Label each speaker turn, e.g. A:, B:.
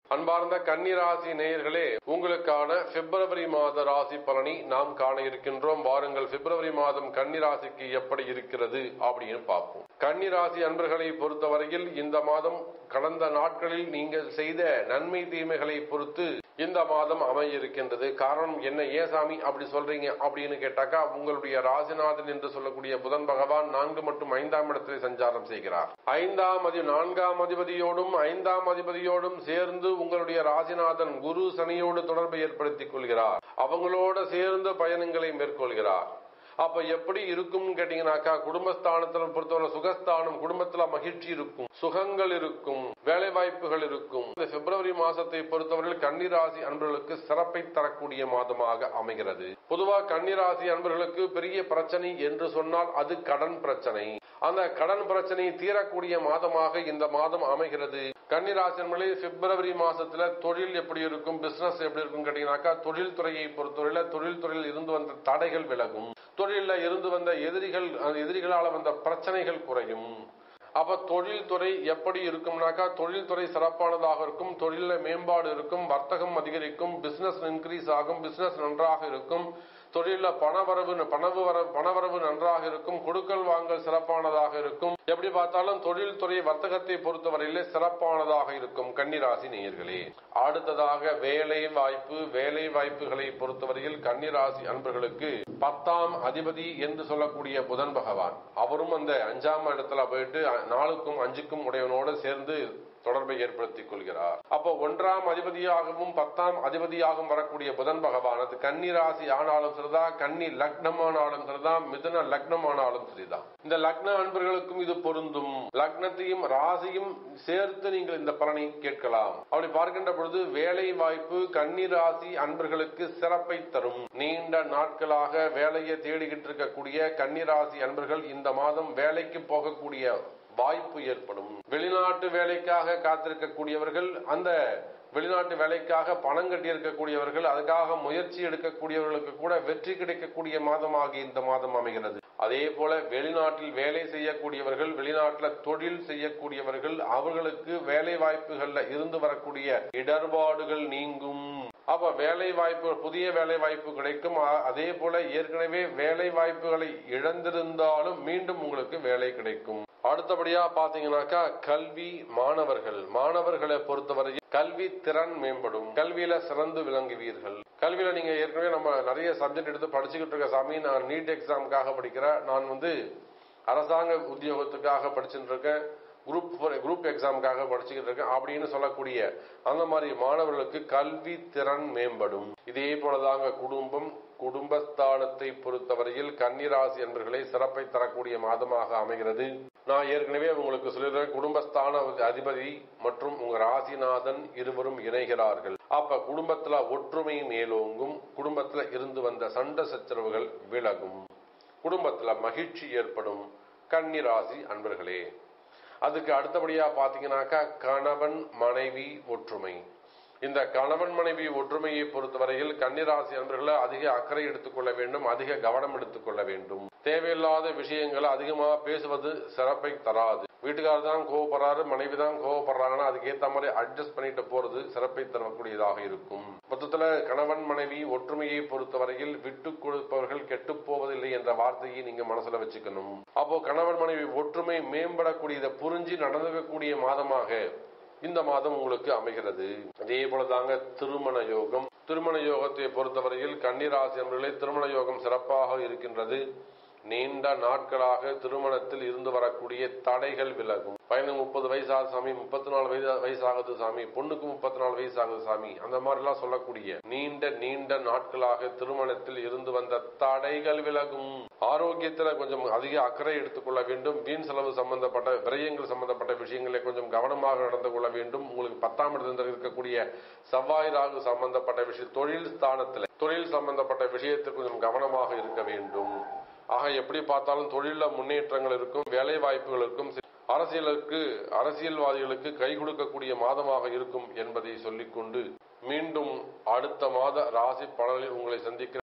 A: அன்பார்ந்த கன்னிராசி நேயர்களே உங்களுக்கான பிப்ரவரி மாத ராசி பலனை நாம் காண இருக்கின்றோம் வாருங்கள் பிப்ரவரி மாதம் கன்னிராசிக்கு எப்படி இருக்கிறது அப்படின்னு பார்ப்போம் கன்னிராசி அன்பர்களை பொறுத்தவரையில் இந்த மாதம் கடந்த நாட்களில் நீங்கள் செய்த நன்மை தீமைகளை பொறுத்து இந்த மாதம் அமைய இருக்கின்றது காரணம் என்ன ஏன் சாமி அப்படி சொல்றீங்க அப்படின்னு கேட்டாக்கா உங்களுடைய ராசிநாதன் என்று சொல்லக்கூடிய புதன் பகவான் நான்கு மற்றும் ஐந்தாம் இடத்தில் சஞ்சாரம் செய்கிறார் ஐந்தாம் அதி நான்காம் அதிபதியோடும் ஐந்தாம் அதிபதியோடும் சேர்ந்து உங்களுடைய ராசிநாதன் குரு சனியோடு தொடர்பை ஏற்படுத்திக் கொள்கிறார் அவங்களோட சேர்ந்து பயணங்களை மேற்கொள்கிறார் அப்ப எப்படி இருக்கும்னு கேட்டீங்கன்னாக்கா குடும்பஸ்தானத்துல பொறுத்தவரை சுகஸ்தானம் குடும்பத்துல மகிழ்ச்சி இருக்கும் சுகங்கள் இருக்கும் வேலை வாய்ப்புகள் இருக்கும் இந்த பிப்ரவரி மாசத்தை பொறுத்தவரையில் கன்னிராசி அன்பர்களுக்கு சிறப்பை தரக்கூடிய மாதமாக அமைகிறது பொதுவா கன்னிராசி அன்பர்களுக்கு பெரிய பிரச்சனை என்று சொன்னால் அது கடன் பிரச்சனை அந்த கடன் பிரச்சனை தீரக்கூடிய மாதமாக இந்த மாதம் அமைகிறது கன்னிராசி அன்பர்களே பிப்ரவரி மாசத்துல தொழில் எப்படி இருக்கும் பிசினஸ் எப்படி இருக்கும் கேட்டீங்கன்னாக்கா தொழில் துறையை பொறுத்தவரையில தொழில் துறையில் இருந்து வந்த தடைகள் விலகும் தொழில இருந்து வந்த எதிரிகள் அந்த எதிரிகளால வந்த பிரச்சனைகள் குறையும் அப்ப தொழில்துறை எப்படி இருக்கும்னாக்கா தொழில்துறை சிறப்பானதாக இருக்கும் தொழில மேம்பாடு இருக்கும் வர்த்தகம் அதிகரிக்கும் பிசினஸ் இன்க்ரீஸ் ஆகும் பிசினஸ் நன்றாக இருக்கும் தொழில பணவரவு பணவு வர பணவரவு நன்றாக இருக்கும் கொடுக்கல் வாங்கல் சிறப்பானதாக இருக்கும் எப்படி பார்த்தாலும் தொழில்துறை வர்த்தகத்தை பொறுத்தவரையிலே சிறப்பானதாக இருக்கும் கன்னிராசி நேயர்களே அடுத்ததாக வேலை வாய்ப்பு வேலை வாய்ப்புகளை பொறுத்தவரையில் கன்னிராசி அன்பர்களுக்கு பத்தாம் அதிபதி என்று சொல்லக்கூடிய புதன் பகவான் அவரும் அந்த அஞ்சாம் இடத்துல போயிட்டு நாலுக்கும் அஞ்சுக்கும் உடையவனோடு சேர்ந்து தொடர்பை ஏற்படுத்திக் கொள்கிறார் அப்போ ஒன்றாம் அதிபதியாகவும் பத்தாம் அதிபதியாகவும் வரக்கூடிய புதன் பகவான் அது கன்னி ராசி ஆனாலும் சரிதான் கன்னி லக்னம் ஆனாலும் சரிதான் மிதுன லக்னம் ஆனாலும் சரிதான் இந்த லக்ன அன்பர்களுக்கும் இது பொருந்தும் லக்னத்தையும் ராசியும் சேர்த்து நீங்கள் இந்த பலனை கேட்கலாம் அப்படி பார்க்கின்ற பொழுது வேலை வாய்ப்பு கன்னி ராசி அன்பர்களுக்கு சிறப்பை தரும் நீண்ட நாட்களாக வேலையை தேடிக்கிட்டு இருக்கக்கூடிய கன்னிராசி அன்பர்கள் இந்த மாதம் வேலைக்கு போகக்கூடிய வாய்ப்பு ஏற்படும் வெளிநாட்டு வேலைக்காக காத்திருக்கக்கூடியவர்கள் அந்த வெளிநாட்டு வேலைக்காக பணம் கட்டி இருக்கக்கூடியவர்கள் அதுக்காக முயற்சி எடுக்கக்கூடியவர்களுக்கு கூட வெற்றி கிடைக்கக்கூடிய மாதமாக இந்த மாதம் அமைகிறது அதே போல வெளிநாட்டில் வேலை செய்யக்கூடியவர்கள் வெளிநாட்டில் தொழில் செய்யக்கூடியவர்கள் அவர்களுக்கு வேலை வாய்ப்புகள்ல இருந்து வரக்கூடிய இடர்பாடுகள் நீங்கும் அப்ப வேலை வாய்ப்பு புதிய வேலை வாய்ப்பு கிடைக்கும் அதே போல ஏற்கனவே வேலை வாய்ப்புகளை இழந்திருந்தாலும் மீண்டும் உங்களுக்கு வேலை கிடைக்கும் அடுத்தபடியா பாத்தீங்கன்னாக்கா கல்வி மாணவர்கள் மாணவர்களை பொறுத்தவரை கல்வி திறன் மேம்படும் கல்வியில சிறந்து விளங்குவீர்கள் கல்வியில நீங்க ஏற்கனவே நம்ம நிறைய சப்ஜெக்ட் எடுத்து படிச்சுக்கிட்டு இருக்க சாமி நான் நீட் எக்ஸாமுக்காக படிக்கிறேன் நான் வந்து அரசாங்க உத்தியோகத்துக்காக படிச்சுட்டு இருக்கேன் குரூப் குரூப் எக்ஸாமுக்காக படிச்சுக்கிட்டு இருக்கேன் அப்படின்னு சொல்லக்கூடிய அந்த மாதிரி மாணவர்களுக்கு கல்வி திறன் மேம்படும் இதே போலதாங்க குடும்பம் குடும்பஸ்தானத்தை பொறுத்தவரையில் கன்னிராசி என்பர்களை சிறப்பை தரக்கூடிய மாதமாக அமைகிறது நான் ஏற்கனவே உங்களுக்கு சொல்லிடுறேன் குடும்பஸ்தான அதிபதி மற்றும் உங்க ராசிநாதன் இருவரும் இணைகிறார்கள் அப்ப குடும்பத்துல ஒற்றுமை மேலோங்கும் குடும்பத்துல இருந்து வந்த சண்டை சச்சரவுகள் விலகும் குடும்பத்துல மகிழ்ச்சி ஏற்படும் கன்னிராசி அன்பர்களே அதுக்கு அடுத்தபடியா பாத்தீங்கன்னாக்கா கணவன் மனைவி ஒற்றுமை இந்த கணவன் மனைவி ஒற்றுமையை பொறுத்தவரையில் கன்னிராசி அன்பர்களை அதிக அக்கறை எடுத்துக்கொள்ள வேண்டும் அதிக கவனம் எடுத்துக்கொள்ள வேண்டும் தேவையில்லாத விஷயங்களை அதிகமாக பேசுவது சிறப்பை தராது வீட்டுக்காரர் தான் கோவப்படுறாரு மனைவி தான் கோவப்படுறாங்கன்னா அதுக்கு ஏத்த மாதிரி அட்ஜஸ்ட் பண்ணிட்டு போறது சிறப்பை தரக்கூடியதாக இருக்கும் மொத்தத்துல கணவன் மனைவி ஒற்றுமையை பொறுத்தவரையில் விட்டு கொடுப்பவர்கள் கெட்டு போவதில்லை என்ற வார்த்தையை நீங்க மனசுல வச்சுக்கணும் அப்போ கணவன் மனைவி ஒற்றுமை மேம்படக்கூடியதை புரிஞ்சு நடந்துக்கக்கூடிய மாதமாக இந்த மாதம் உங்களுக்கு அமைகிறது அதே போலதாங்க திருமண யோகம் திருமண யோகத்தை பொறுத்தவரையில் கன்னிராசி என்பர்களே திருமண யோகம் சிறப்பாக இருக்கின்றது நீண்ட நாட்களாக திருமணத்தில் இருந்து வரக்கூடிய தடைகள் விலகும் பையனுக்கு முப்பது வயசாகுது சாமி முப்பத்தி நாலு வயசு வயசாகுது சாமி பொண்ணுக்கு முப்பத்தி நாலு வயசாகுது சாமி அந்த மாதிரி எல்லாம் சொல்லக்கூடிய நீண்ட நீண்ட நாட்களாக திருமணத்தில் இருந்து வந்த தடைகள் விலகும் ஆரோக்கியத்துல கொஞ்சம் அதிக அக்கறை எடுத்துக்கொள்ள வேண்டும் வீண் செலவு சம்பந்தப்பட்ட விரயங்கள் சம்பந்தப்பட்ட விஷயங்களை கொஞ்சம் கவனமாக நடந்து கொள்ள வேண்டும் உங்களுக்கு பத்தாம் இடத்தில் இருக்கக்கூடிய செவ்வாய் ராகு சம்பந்தப்பட்ட விஷயம் தொழில் ஸ்தானத்துல தொழில் சம்பந்தப்பட்ட விஷயத்தில் கொஞ்சம் கவனமாக இருக்க வேண்டும் ஆக எப்படி பார்த்தாலும் தொழில முன்னேற்றங்கள் இருக்கும் வேலை வாய்ப்புகள் இருக்கும் அரசியலுக்கு அரசியல்வாதிகளுக்கு கை கொடுக்கக்கூடிய மாதமாக இருக்கும் என்பதை சொல்லிக்கொண்டு மீண்டும் அடுத்த மாத ராசி பலனில் உங்களை சந்திக்க